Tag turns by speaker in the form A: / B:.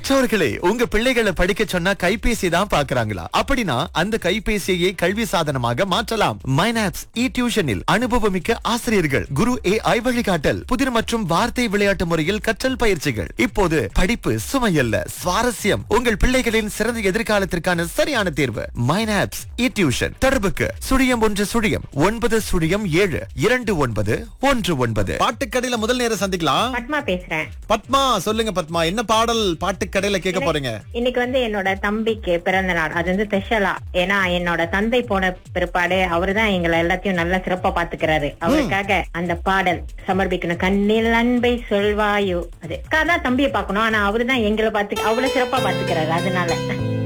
A: பெற்றோர்களே உங்க பிள்ளைகளை படிக்க சொன்னா கைபேசி தான் பாக்குறாங்களா அப்படின்னா அந்த கைபேசியை கல்வி சாதனமாக மாற்றலாம் மைனாப்ஸ் இ டியூஷனில் அனுபவமிக்க ஆசிரியர்கள் குரு ஏ ஐ வழிகாட்டல் புதிர் மற்றும் வார்த்தை விளையாட்டு முறையில் கற்றல் பயிற்சிகள் இப்போது படிப்பு சுமையல்ல சுவாரஸ்யம் உங்கள் பிள்ளைகளின் சிறந்த எதிர்காலத்திற்கான சரியான தேர்வு மைனாப்ஸ் இ டியூஷன் தொடர்புக்கு சுழியம் ஒன்று சுழியம் ஒன்பது சுழியம் ஏழு இரண்டு ஒன்பது ஒன்று ஒன்பது
B: பாட்டுக்கடையில முதல் நேரம் சந்திக்கலாம்
C: பத்மா பேசுறேன்
B: பத்மா சொல்லுங்க பத்மா என்ன பாடல் பாட்டுக்கடையில கேட்க போறீங்க
C: இன்னைக்கு வந்து என்னோட தம்பிக்கு பிறந்த நாள் அது வந்து ஸ்பெஷலா ஏன்னா என்னோட தந்தை போன பிற்பாடு அவருதான் எங்களை எல்லாத்தையும் நல்லா சிறப்பா பாத்துக்கிறாரு அவருக்காக அந்த பாடல் சமர்ப்பிக்கணும் கண்ணில் அன்பை சொல்வாயோ அது தான் தம்பியை பார்க்கணும் ஆனா அவருதான் எங்களை பாத்து அவ்வளவு சிறப்பா பாத்துக்கிறாரு அதனால